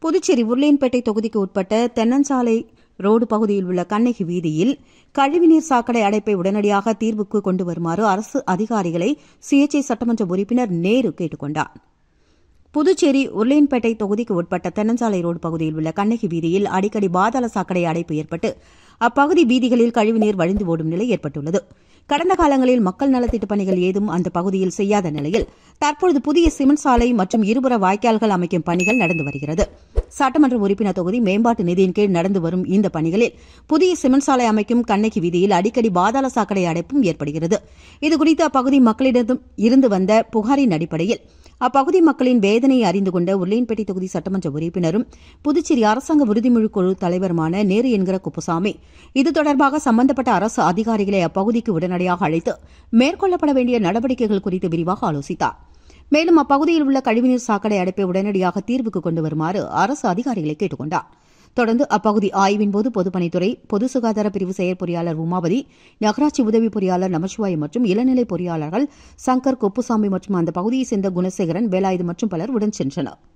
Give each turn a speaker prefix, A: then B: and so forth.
A: புதுச்சேரி உருளையன்பேட்டை தொகுதிக்கு உட்பட்ட தென்னஞ்சாலை ரோடு பகுதியில் உள்ள கண்ணகி வீதியில் கழிவுநீர் சாக்கடை அடைப்பை உடனடியாக தீர்வுக்கு கொண்டு வருமாறு அரசு அதிகாரிகளை சுயேட்சை சட்டமன்ற உறுப்பினர் நேரு கேட்டுக் கொண்டார் புதுச்சேரி உருளையன்பேட்டை தொகுதிக்கு உட்பட்ட தென்னஞ்சாலை ரோடு பகுதியில் உள்ள கண்ணகி வீதியில் அடிக்கடி பாதாள சாக்கடை அடைப்பு ஏற்பட்டு அப்பகுதி வீதிகளில் கழிவுநீர் வழிந்து ஓடும் நிலை ஏற்பட்டுள்ளது கடந்த காலங்களில் மக்கள் நலத்திட்ட பணிகள் ஏதும் அந்த பகுதியில் செய்யாத நிலையில் தற்பொழுது புதிய சிமெண்ட் சாலை மற்றும் இருபுற வாய்க்கால்கள் அமைக்கும் பணிகள் நடந்து வருகிறது சட்டமன்ற உறுப்பினர் தொகுதி மேம்பாட்டு நிதியின் கீழ் நடந்து வரும் இந்த பணிகளில் புதிய சிமெண்ட் சாலை அமைக்கும் கண்ணகி வீதியில் அடிக்கடி பாதாள சாக்கடை அடைப்பும் ஏற்படுகிறது இதுகுறித்து அப்பகுதி மக்களிடம் இருந்து வந்த புகாரின் அடிப்படையில் அப்பகுதி மக்களின் வேதனையை அறிந்து கொண்ட உருளையன்பேட்டை தொகுதி சட்டமன்ற உறுப்பினரும் புதுச்சேரி அரசாங்க உறுதிமொழி குழு தலைவருமான நேரு என்கிற குப்புசாமி இது தொடர்பாக சம்பந்தப்பட்ட அரசு அதிகாரிகளை அப்பகுதிக்கு உடனடியாக அழைத்து மேற்கொள்ளப்பட வேண்டிய நடவடிக்கைகள் குறித்து விரிவாக ஆலோசித்தார் மேலும் அப்பகுதியில் உள்ள கழிவுநீர் சாக்கடை அடைப்பை உடனடியாக தீர்வுக்கு கொண்டு வருமாறு அரசு அதிகாரிகளை கேட்டுக் கொண்டார் தொடர்ந்து அப்பகுதி ஆய்வின்போது பொதுப்பணித்துறை பொது சுகாதார பிரிவு செயற்பொறியாளர் உமாபதி நகராட்சி உதவி பொறியாளர் நமச்சிவாய் மற்றும் இளநிலை பொறியாளர்கள் சங்கர் கொப்புசாமி மற்றும் அந்த பகுதியைச் சேர்ந்த குணசேகரன் வேலாயுது மற்றும் பலர் உடன் சென்றனர்